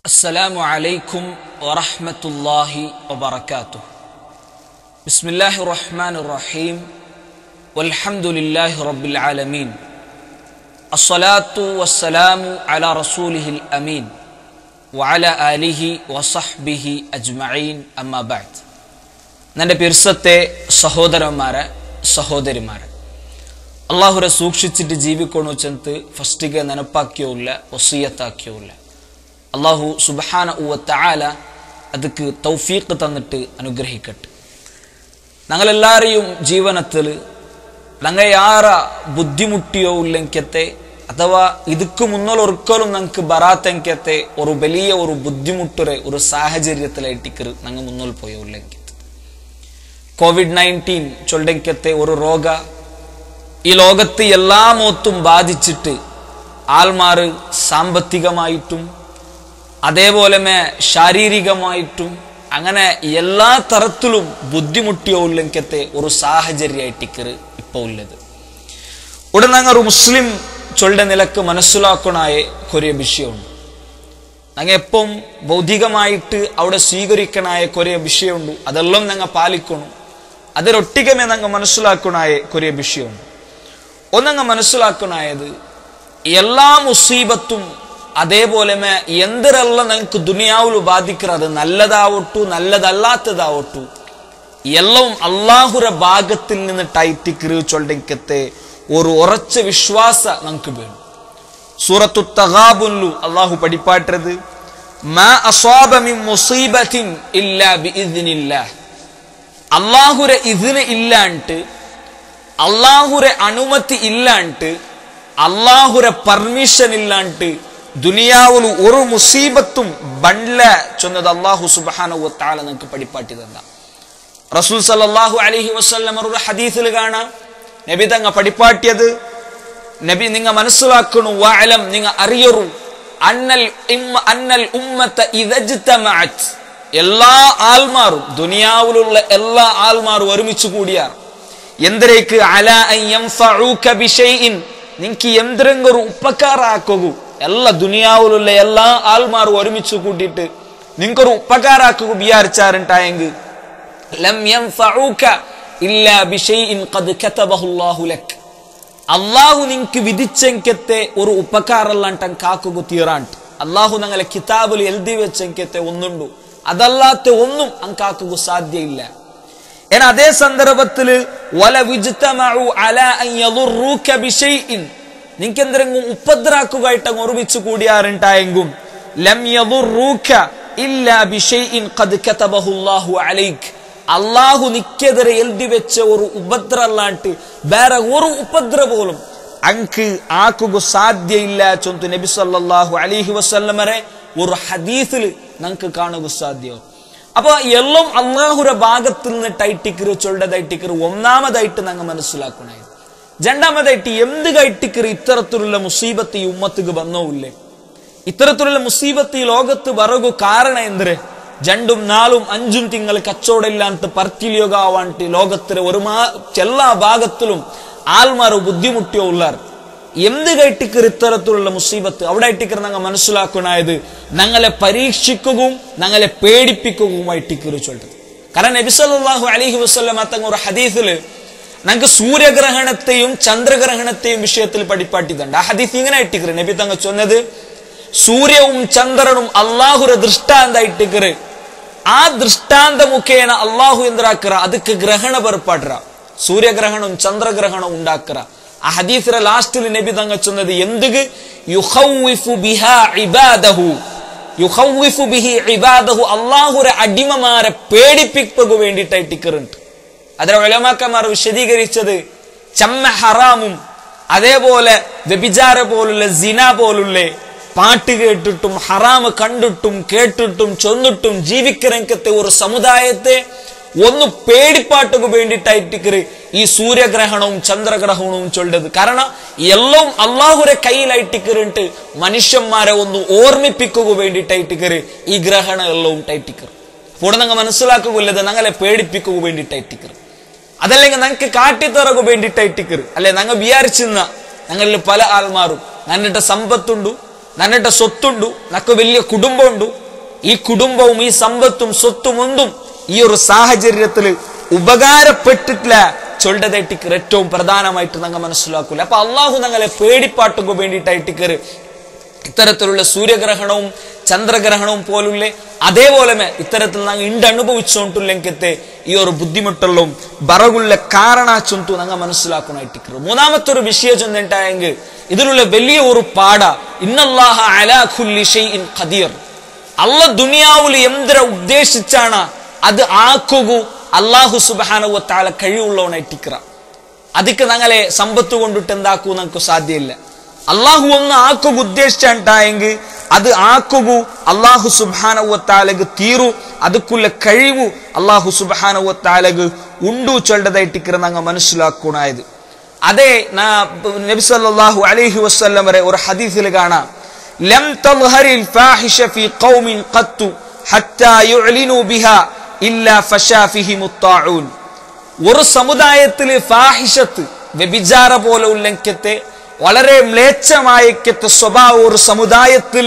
السلام عليكم ورحمة الله وبركاته بسم الله الرحمن الرحيم والحمد لله رب العالمين الصلاة والسلام على رسوله الأمين وعلى آله وصحبه أجمعين أما بعد ನನ್ನ പിർസത്തെ ಸಹೋದರಮಾರೆ ಸಹೋದರಿಮಾರೆ ಅಲ್ಲಾಹುರೆ ಸೂಕ್ಷಿಸಿಟ್ಟು ಜೀವಿಕೊಂಡು ಚಂತ ಫಸ್ಟಿಗೆ ನೆನಪಾಕಿಯೋ ಇಲ್ಲ ವಸೀಯತ್ತಾಕಿಯೋ ಇಲ್ಲ അള്ളാഹു സുബഹാന ഉവത്താല ಅದಕ್ಕೆ തൗഫീഖ് തന്നിട്ട് അനുഗ്രഹിക്കട്ടെ ഞങ്ങളെല്ലാരെയും ജീവനത്തിൽ ഞങ്ങൾ ಯಾರ ബുദ്ധിമുട്ടിയോ ഇല്ലെങ്കത്തെ ಅಥವಾ ಇದಕ್ಕೂ മുന്നോലൊരിക്കലും ഞങ്ങൾക്ക് ബറാത്തെങ്കത്തെ ഒരു വലിയ ഒരു ബുദ്ധിമുട്ടുറെ ഒരു സാഹചര്യത്തിലായിട്ടിക്കറ് ഞങ്ങൾ മുന്നോൽ പോയോ ഇല്ലെങ്കിൽ കോവിഡ് നയൻറ്റീൻ ചൊല്ലെങ്കത്തെ ഒരു രോഗ ഈ ലോകത്ത് എല്ലാ മോത്തും ബാധിച്ചിട്ട് ആൾമാർ സാമ്പത്തികമായിട്ടും അതേപോലെ ശാരീരികമായിട്ടും അങ്ങനെ എല്ലാ തരത്തിലും ബുദ്ധിമുട്ടിയോ ഉള്ളെങ്കത്തെ ഒരു സാഹചര്യമായിട്ടിക്കറ് ഇപ്പോൾ ഉള്ളത് ഉടൻ ഞങ്ങൾ ഒരു മുസ്ലിം ചൊല്ലുടെ നിലക്ക് മനസ്സിലാക്കണായ കുറേ വിഷയമുണ്ട് ഞങ്ങൾ എപ്പം ബൗദ്ധികമായിട്ട് അവിടെ സ്വീകരിക്കണായ കുറേ വിഷയമുണ്ട് അതെല്ലാം ഞങ്ങൾ പാലിക്കണം അതിലൊട്ടികമേ ഞങ്ങൾ മനസ്സിലാക്കണായ കുറേ വിഷയമുണ്ട് ഒന്നങ്ങ് മനസ്സിലാക്കണായത് എല്ലാ മുസീബത്തും അതേപോലെ എന്തിരെല്ലാം ഞങ്ങൾക്ക് ദുനിയാവിൽ ബാധിക്കുന്നത് നല്ലതാവട്ടു നല്ലതല്ലാത്തതാവട്ടു എല്ലാം അള്ളാഹുര ഭാഗത്തിൽ നിന്ന് ടൈറ്റിക്കറി ചൊല്ലിക്കത്തെ ഒരു ഉറച്ച വിശ്വാസ നമുക്ക് വേണം സൂറത്തു തഗാബുല്ലു അള്ളാഹു പഠിപ്പാട്ടത് മാ അസ്വാബ മിൻ മുസീബത്തിൻ ഇല്ലാ ബിഇദ്നില്ലാഹ് അള്ളാഹുര ഇതിന് ഇല്ലാണ്ട് അള്ളാഹുരെ അനുമതി ഇല്ലാണ്ട് അള്ളാഹുരെ പെർമിഷൻ ഇല്ലാണ്ട് ദുനിയാവിൽ ഒരു മുസീബത്തും ബണ്ട്ല ചൊന്നത് അള്ളാഹു സുബാന താല നിങ്ങൾക്ക് പഠിപ്പാട്ടി തന്ന റസൂൽ സല്ലാഹു അലഹി വസ്ല്ലം ഒരു ഹദീസിൽ കാണാം നബി തങ്ങ പഠിപ്പാട്ടിയത് നബി നിങ്ങ മനസ്സിലാക്കണു വാലം നിങ്ങ അറിയറു അന്നൽ അന്നൽ ഉമ്മത്ത ഇതജ്തമഅത് എല്ലാ ആൽമാറും ദുനിയാവിലുള്ള എല്ലാ ആൽമാറും ഒരുമിച്ച് കൂടിയാർ എന്തരേക്ക് അല ബിഷൈഇൻ നിങ്ങക്ക് എന്തെങ്കിലും ഒരു ഉപಕಾರ ಹಾಕೋಗು ಎಲ್ಲ ದುನಿಯಾವಿലുള്ള എല്ലാ ആൾമാരും ഒരുമിച്ച് കൂട്ടിയിട്ട് നിങ്ങൾക്കൊരു ഉപಕಾರ ആക്കുക വിചാരിച്ചാറുണ്ടായെങ്കിൽ ലം യൻഫഊക ഇല്ലാ ബിഷൈഇൻ ഖദ് കതബഹു അല്ലാഹു ലക് അല്ലാഹു നിങ്ങക്ക് വിധിച്ചെങ്കത്തെ ഒരു ഉപകാരല്ലാണ്ട് കാക്കുക തീറാണ്ട് അല്ലാഹു ഞങ്ങളെ കിതാബിൽ എഴുതി വെച്ചെങ്കത്തെ ഒന്നുണ്ടു അതല്ലാത്ത ഒന്നും അങ്കാക്കുക സാധ്യയില്ല എന്ന അതേ സന്ദർഭത്തിൽ നിങ്ങൾക്ക് എന്തെങ്കിലും ഉപദ്രാക്കുകയായിട്ട് അങ്ങ് ഒരുമിച്ച് കൂടിയാറുണ്ടായെങ്കും അള്ളാഹു നിക്കെതിരെ എഴുതി വെച്ച ഒരു ഉപദ്രല്ലാണ്ട് വേറെ ഒരു ഉപദ്ര പോലും അങ്ക് ആക്കുക സാധ്യയില്ല ചൊന്തു നബി സല്ലാഹു അലിഹി വസ്ല്ലമരെ ഒരു ഹദീസിൽ നമുക്ക് കാണുക സാധ്യവും അപ്പൊ എല്ലാം അള്ളാഹുര ഭാഗത്തിൽ നിന്ന് ടൈറ്റിക്കറ് ചൊല്ലതായിട്ടിക്കറ് ഒന്നാമതായിട്ട് ഞങ്ങൾ മനസ്സിലാക്കണേ രണ്ടാമതായിട്ട് എന്ത് കൈറ്റിക്കറ് ഇത്തരത്തിലുള്ള മുസീബത്ത് ഈ ഉമ്മത്തുക്ക് വന്നോല്ലേ ഇത്തരത്തിലുള്ള മുസീബത്ത് ഈ ലോകത്ത് വറകു കാരണം എന്തിരെ രണ്ടും നാലും അഞ്ചും തിങ്കൾ കച്ചവടമില്ലാണ്ട് പർത്തിലിയോഗാവാണ്ട് ലോകത്തിലെ ഒരു മാ എല്ലാ ഭാഗത്തിലും ആൾമാർ ബുദ്ധിമുട്ടിയോ ഉള്ളാർ എന്ത് കൈട്ടിക്കർ ഇത്തരത്തിലുള്ള മുസീബത്ത് അവിടെ ഇട്ടിക്കർ ഞങ്ങൾ മനസ്സിലാക്കണായത് ഞങ്ങളെ പരീക്ഷിക്കുകയും ഞങ്ങളെ പേടിപ്പിക്കുകയുമായിട്ടിക്കറ് ചൊല്ലത് കാരണം നബിസല്ലാഹു അലഹി വസ്ലം തങ്ങ ഒരു ഹദീസില് ഞങ്ങൾക്ക് സൂര്യഗ്രഹണത്തെയും ചന്ദ്രഗ്രഹണത്തെയും വിഷയത്തിൽ പഠിപ്പാട്ടിട്ടുണ്ട് ആ ഹദീസ് ഇങ്ങനെ ഇട്ടിക്കറ് നബി തങ്ങ ചൊന്നത് സൂര്യവും ചന്ദ്രനും അള്ളാഹുര ദൃഷ്ടാന്തായിട്ടിക്കറ് ആ ദൃഷ്ടാന്ത മുഖേന അള്ളാഹു എന്തിനാക്കറ ಅದಕ್ಕೆ ಗ್ರಹಣ ಬರ್ಪಾಡ್ರ ಸೂರ್ಯಗ್ರಹಣಂ ಚಂದ್ರಗ್ರಹಣ ಉಂಡಾಕರ ಆ ಹದೀಸರ ಲಾಸ್ಟಿൽ നബി തങ്ങ ചൊന്നത് എന്തുക യുഖവ്വിഫു ബിഹാ ഇബാദഹു യുഖവ്വിഫു ബിഹി ഇബാദഹു അല്ലാഹുരെ അടിമമാരെ പേടിപ്പിക്കുക വേണ്ടിയിട്ടായിട്ട് ഇക്കറുണ്ട് അതിലെ ഒലമാക്കന്മാർ വിശദീകരിച്ചത് ചമ്മ ഹറാമും അതേപോലെ വ്യഭിചാര പോലുള്ള സിന പോലുള്ള പാട്ട് കേട്ടിട്ടും ഹറാമ് കണ്ടിട്ടും കേട്ടിട്ടും ചൊന്നിട്ടും ജീവിക്കരംഗത്തെ ഒരു സമുദായത്തെ ഒന്ന് പേടിപ്പാട്ടുക വേണ്ടിയിട്ടായിട്ടിക്കറ് ഈ സൂര്യഗ്രഹണവും ചന്ദ്രഗ്രഹണവും ചൊല്ലത് കാരണം എല്ലാം അള്ളാഹുരെ കയ്യിലായിട്ടിക്കറിട്ട് മനുഷ്യന്മാരെ ഒന്ന് ഓർമ്മിപ്പിക്കുക വേണ്ടിയിട്ടായിട്ടിക്കറ് ഈ ഗ്രഹണം എല്ലാം ടൈറ്റിക്കർ അപ്പോൾ ഞങ്ങൾ മനസ്സിലാക്കുകയില്ലത് ഞങ്ങളെ പേടിപ്പിക്കുക വേണ്ടിയിട്ടായിട്ടിക്കറ് അതല്ലെങ്കിൽ ഞങ്ങൾക്ക് കാട്ടിത്തറക വേണ്ടിയിട്ടായിട്ടിക്കറ് അല്ലെ ഞങ്ങൾ വിചാരിച്ചിരുന്ന ഞങ്ങളിൽ പല ആൾമാരും ഞങ്ങളുടെ സമ്പത്തുണ്ടു നന്നിട്ട് സ്വത്തുണ്ടു നക്ക് വലിയ കുടുംബമുണ്ട് ഈ കുടുംബവും ഈ സമ്പത്തും സ്വത്തും ഒന്നും ഈ ഒരു സാഹചര്യത്തിൽ ഉപകാരപ്പെട്ടിട്ടില്ല ചൊല്ലതേട്ടിക്കർ ഏറ്റവും പ്രധാനമായിട്ട് ഞങ്ങൾ മനസ്സിലാക്കൂല അപ്പൊ അള്ളാഹു ഞങ്ങളെ പേടിപ്പാട്ടുക വേണ്ടിയിട്ടായിട്ടിക്കറ് ഇത്തരത്തിലുള്ള സൂര്യഗ്രഹണവും ചന്ദ്രഗ്രഹണവും പോലുള്ള അതേപോലെ ഇത്തരത്തിൽ ഞങ്ങൾ ഇണ്ട് അനുഭവിച്ചുകൊണ്ടില്ലെങ്കത്തെ ഈ ഒരു ബുദ്ധിമുട്ടുള്ളതും ബറകുള്ള കാരണാച്ചൊന്തു ഞങ്ങൾ മനസ്സിലാക്കണായിട്ടിക്കറ് മൂന്നാമത്തെ ഒരു വിഷയം ചെന്നിട്ടായെങ്കിൽ ഇതിലുള്ള വലിയ ഒരു പാട ഇന്നല്ലാഹ അലാ ഖുല്ലി ഷൈഇൻ ഖദീർ അല്ല ദുനിയാവിൽ എന്തിനെ ഉദ്ദേശിച്ചാണ് അത് ആക്കുകൂ അള്ളാഹു സുബാനുവ താളെ കഴിവുള്ളവനായിട്ടിക്കറ അതിക്ക് ഞങ്ങളെ സമ്പത്ത് കൊണ്ടിട്ട് എന്താക്കൂ നമുക്ക് സാധ്യമില്ല അള്ളാഹു ഒന്ന് ആക്കുക ഉദ്ദേശിച്ചാണ്ടായെങ്കിൽ അത് ആക്കുകൂ അള്ളാഹു സുബാനവത്താലക് തീരു അതുക്കുള്ള കഴിവു അള്ളാഹു സുബാനവത്താലക് ഉണ്ടു ചൊല്ലതായിട്ടിക്കറ ഞങ്ങൾ മനസ്സിലാക്കണായത് അതെ നബി സല്ലല്ലാഹു അലൈഹി വസല്ലം വരെ ഒരു ഹദീസിൽ കാണാം ലം തൽഹരിൽ ഫാഹിഷ ഫീ ഖൗമിൻ ഖത്തു ഹത്താ യുഅ്ലിനു ബിഹാ ഇല്ലാ ഫശാ ഫിഹിമു ത്താഊൻ ഒരു സമുദായത്തിൽ ഫാഹിഷത്ത് വ്യഭിചാര പോലെ ഉല്ലംഘ്യത്തെ വളരെ മ്ലേച്ഛമായക്കത്തെ സ്വഭാവം ഒരു സമുദായത്തിൽ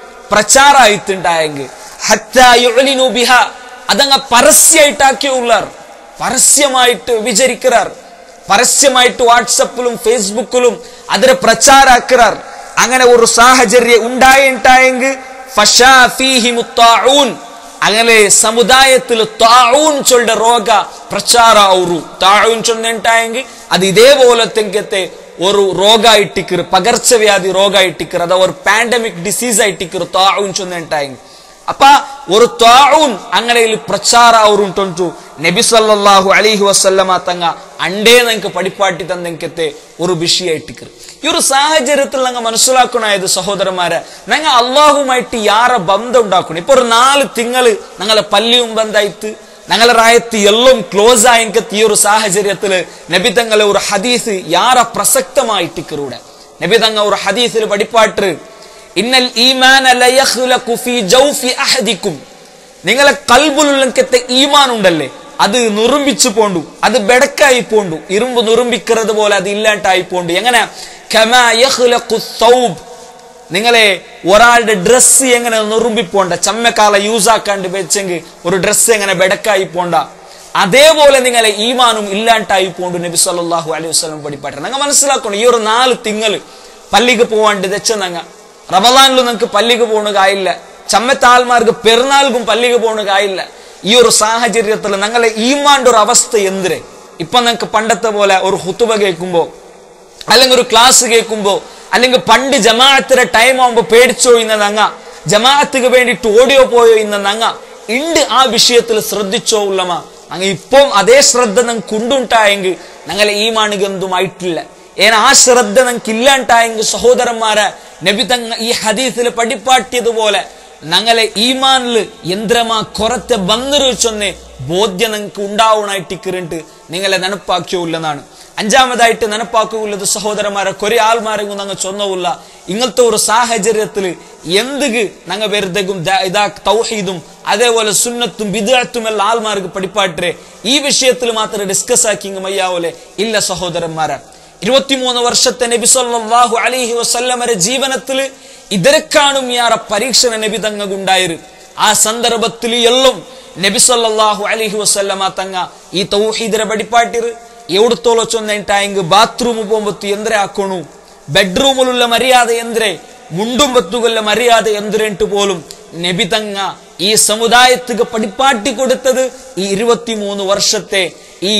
പ്രചാരായിട്ടുണ്ടായെങ്കിൽ ഹത്താ യുഅ്ലിനു ബിഹാ അതങ്ങ് പരസ്യമായിട്ടാക്കിയുള്ളാർ പരസ്യമായിട്ട് വിചരിക്കാർ പരസ്യമായിട്ട് വാട്സപ്പിലും ഫേസ്ബുക്കിലും അതിനെ പ്രചാരാക്കാർ അങ്ങനെ ഒരു സാഹചര്യം ഉണ്ടായിട്ടായെങ്കിൽ ഫശാ ഫീഹിമു ത്താഊൻ അങ്ങനെ സമുദായത്തിൽ താഴൂൻ ചൊല്ലുടെ രോഗ പ്രചാര ഔರು താഴൂൻ ചൊന്നിട്ടായെങ്കിൽ അത് ഇതേപോലെ തെങ്കത്തെ ഒരു ರೋಗ ಇಟ್ಟಿಕ್ಕರು ಪಗರ್ಚವ್ಯಾಧಿ ರೋಗ ಇಟ್ಟಿಕ್ಕರು ಅದ ഒരു പാൻഡമിക് ഡിസീസ് ആയിട്ടിക്കರು താഴൂൻ ചൊന്നിട്ടായെങ്കിൽ അപ്പ ഒരു താഴൂൻ അങ്ങനെ പ്രಚಾರ ಅವರುಂಟುಂಟು നബി സല്ലല്ലാഹു അലൈഹി വസല്ലമ തങ്ങ അണ്ടേ നമുക്ക് പടിപ്പാട്ടി തന്നെങ്കത്തെ ഒരു വിഷയ ഇട്ടിക്കರು ഈ ഒരു സാഹചര്യത്തിൽ ഞങ്ങൾ മനസ്സിലാക്കണായത് സഹോദരന്മാരെ ഞങ്ങൾ അള്ളാഹുമായിട്ട് യാറ ബന്ധം ഉണ്ടാക്കണം ഇപ്പൊ ഒരു നാല് തിങ്കള് ഞങ്ങളെ പല്ലിയും ബന്ധായിട്ട് ഞങ്ങളെ റായത്ത് എല്ലാം ക്ലോസ് ആയെങ്കത്തെ ഈ ഒരു സാഹചര്യത്തില് നബി തങ്ങളെ ഒരു ഹദീസ് യാറ പ്രസക്തമായിട്ടിക്കറൂടെ നബി തങ്ങ ഒരു ഹദീസിൽ പടിപ്പാട്ട് ഇന്നൽ ഈമാന ലയഖ്ലഖു ഫീ ജൗഫി അഹദിക്കും നിങ്ങളെ കൽബുലുള്ളത്തെ ഈമാൻ ഉണ്ടല്ലേ അത് നുറുമ്പിച്ചു പോണ്ടു അത് ബെടക്കായി പോണ്ടു ഇരുമ്പ് നുറുമ്പിക്കുന്നത് പോലെ അത് ഇല്ലാണ്ടായി പോണ്ടു എങ്ങനെ കമാ യഖ്ലഖു ഥൗബ് നിങ്ങളെ ഒരാളുടെ ഡ്രസ്സ് എങ്ങനെ നുറുമ്പിപ്പോണ്ട ചമ്മക്കാല യൂസ് ആക്കാണ്ട് വെച്ചെങ്കിൽ ഒരു ഡ്രസ്സ് എങ്ങനെ ബെടക്കായി പോണ്ട അതേപോലെ നിങ്ങളെ ഈമാനും ഇല്ലാണ്ടായി പോണ്ടു നബി സല്ലല്ലാഹു അലൈഹി വസല്ലം പഠിപ്പാട്ടെ നിങ്ങൾ മനസ്സിലാക്കണം ഈ ഒരു നാല് തിങ്കള് പള്ളിക്ക് പോവാണ്ട് തെച്ചെന്നങ്ങ റമദാനിലും നിങ്ങൾക്ക് പള്ളിക്ക് പോകണകായില്ല ചമ്മത്താൽമാർക്ക് പെരുന്നാൾക്കും പള്ളിക്ക് പോകണകായില്ല ഈ ഒരു സാഹചര്യത്തിൽ ഞങ്ങളെ ഈമാന്റെ ഒരു അവസ്ഥ എന്തിരെ ഇപ്പൊ നിങ്ങൾക്ക് പണ്ടത്തെ പോലെ ഒരു ഹുത്തുബ കേൾക്കുമ്പോ അല്ലെങ്കിൽ ഒരു ക്ലാസ് കേൾക്കുമ്പോ അല്ലെങ്കിൽ പണ്ട് ജമാഅത്തിന്റെ ടൈം ആവുമ്പോ പേടിച്ചോ ഇന്ന നങ്ങ ജമാഅത്തിന് വേണ്ടിയിട്ട് ഓടിയോ പോയോ ഇന്ന നങ്ങ ഉണ്ട് ആ വിഷയത്തിൽ ശ്രദ്ധിച്ചോ ഉള്ളമ അങ്ങ് ഇപ്പം അതേ ശ്രദ്ധ ഞങ്ങൾക്ക് ഉണ്ടുണ്ടായെങ്കിൽ ഞങ്ങളെ ഈ മാണിക എന്തുമായിട്ടില്ല ഏന ആ ശ്രദ്ധ ഞങ്ങൾക്ക് ഇല്ലാണ്ടായെങ്കിൽ സഹോദരന്മാരെ നബി തങ്ങ ഈ ഹദീസിൽ പഠിപ്പാട്ടിയതുപോലെ ഞങ്ങളെ ഈമാനില് യന്ത്രമാ കൊറത്തെ ബന്നിരു ചൊന്ന് ബോധ്യം നിങ്ങൾക്ക് ഉണ്ടാവണായിട്ടിക്കിറിട്ട് നിങ്ങളെ നെനപ്പാക്കിയുള്ളതാണ് അഞ്ചാമതായിട്ട് നെനപ്പാക്കുള്ളത് സഹോദരന്മാരെ കൊറേ ആൾമാരെങ്കിലും ഞങ്ങൾ ചൊന്നവുള്ള ഇങ്ങനത്തെ ഒരു സാഹചര്യത്തിൽ എന്തുക്ക് ഞങ്ങൾ വെറുതെക്കും ഇതാ തൗഹീദും അതേപോലെ സുന്നത്തും വിദഗ്ധത്തും എല്ലാം ആൾമാർക്ക് പഠിപ്പാട്ടേ ഈ വിഷയത്തിൽ മാത്രം ഡിസ്കസ് ആക്കിങ് മയ്യാവൂലെ ഇല്ല സഹോദരന്മാരെ ഇരുപത്തിമൂന്ന് വർഷത്തെ നബി സല്ലല്ലാഹു അലൈഹി വസല്ലമരെ ജീവനത്തിൽ ಇದರಕ್ಕಾಣು ಯಾರ ಪರೀಕ್ಷಣ ನಬಿ ತಂಗಗುಂಡಾಯಿರು ಆ ಸಂದರ್ಭത്തിൽ എല്ലാം നബി സല്ലല്ലാഹു അലൈഹി വസല്ലമ തങ്ങ ഈ തൗഹീദിനെ പഠിപ്പാട്ടിರು എവിടത്തോളം ചൊന്നിട്ടായെങ്കിൽ ബാത്റൂം പോകുമ്പത്ത് എന്തിരെ ಹಾಕೋಣು ബെഡ്റൂമിലുള്ള മര്യാദ എന്തിരെ മുണ്ടും ബത്തുകൊല്ല മര്യാദ എന്തിരെಂಟು പോലും നബി തങ്ങ ഈ സമുദായത്തിക്ക് പഠിപ്പാട്ടി കൊടുത്തത് ഈ ഇരുപത്തിമൂന്ന് വർഷത്തെ ഈ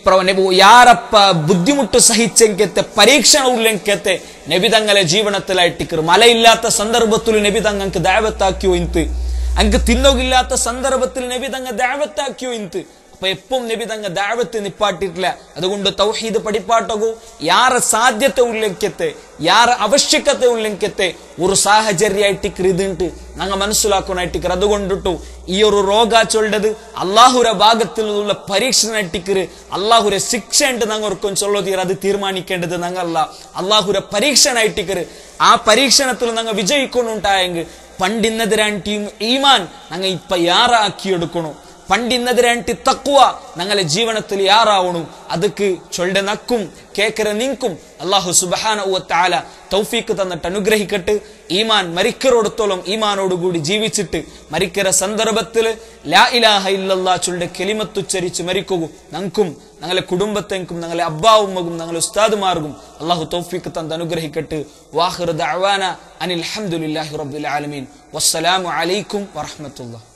ಯಾರಪ್ಪ ಬುದ್ಧಿಮುಟ್ಟು ಸಹಿತ್ಯಂಕೆತ್ತೆ ಪರೀಕ್ಷಣ ಉಲ್ಲಂಕೆತ್ತೆ ನಬಿದಂಗಲೆ ಜೀವನത്തിലായിട്ടിക്കർ മലയില്ലാത്ത സന്ദർഭത്തിൽ നബി തങ്ങൾക്ക് ദാവത്താക്കിയോ ഇൻത്ത് അങ്ക് തിന്നോകില്ലാത്ത സന്ദർഭത്തിൽ നബി തങ്ങ ദാവത്താക്കിയോ ഇൻത്ത് അപ്പൊ എപ്പം നബി തങ്ങ ദാവത്ത് നിപ്പാട്ടിട്ടില്ല അതുകൊണ്ട് തൗഹീദ് പഠിപ്പാട്ടകൂ ಯಾರ ಸಾಧ್ಯತೆ ಉಲ್ಲಂಕೆತ್ತೆ ಯಾರ ಅವಶ್ಯಕತೆ ಉಲ್ಲಂಕೆತ್ತೆ ഒരു സാഹചര്യമായിട്ടിക്കർ ഇതുണ്ട് ഞങ്ങൾ മനസ്സിലാക്കണായിട്ടിക്കർ അതുകൊണ്ടിട്ടു ഈ ഒരു രോഗ ചൊല്ലത് അള്ളാഹുര ഭാഗത്തിൽ നിന്നുള്ള പരീക്ഷണായിട്ടിക്കർ അള്ളാഹുര ശിക്ഷ ഉണ്ട് ഞങ്ങൾക്കും ചൊല്ലതീർ അത് തീരുമാനിക്കേണ്ടത് ഞങ്ങളല്ല അള്ളാഹുര പരീക്ഷണായിട്ടിക്കർ ആ പരീക്ഷണത്തിൽ ഞങ്ങൾ വിജയിക്കൊണ്ടുണ്ടായെങ്കിൽ പണ്ടിന്നതിരാൻ ടീം ഈമാൻ ഞങ്ങൾ ഇപ്പൊ യാറാക്കിയെടുക്കണു പണ്ടിന്നതിരെ ಅಂಟಿ ತಕ್ಕುವ ഞങ്ങളെ ജീവനത്തിൽ യാറാവണു ಅದಕ್ಕೆ ചൊല്ലെ നക്കും കേക്കര നിങ്കും അള്ളാഹു സുബഹാന താല തൗഫീക്ക് തന്നിട്ട് അനുഗ്രഹിക്കട്ട് ഈമാൻ മരിക്കറോടത്തോളം ഈമാനോടുകൂടി ജീവിച്ചിട്ട് മരിക്കര സന്ദർഭത്തിൽ ലാ ഇലാഹ ഇല്ലല്ലാ ചൊല്ലെ കെലിമത്തുച്ചരിച്ച് മരിക്കുകയും ഞങ്ങൾക്കും ഞങ്ങളെ കുടുംബത്തെക്കും ഞങ്ങളെ അബ്ബാവുമ്മകും ഞങ്ങളെ ഉസ്താദുമാർക്കും അള്ളാഹു തൗഫീക്ക് തന്ന് അനുഗ്രഹിക്കട്ട് വാഹിർ ദഅവാന അനിൽ ഹംദുലില്ലാഹി റബ്ബിൽ ആലമീൻ വസ്സലാമു അലൈക്കും വറഹ്മത്തുള്ളാഹി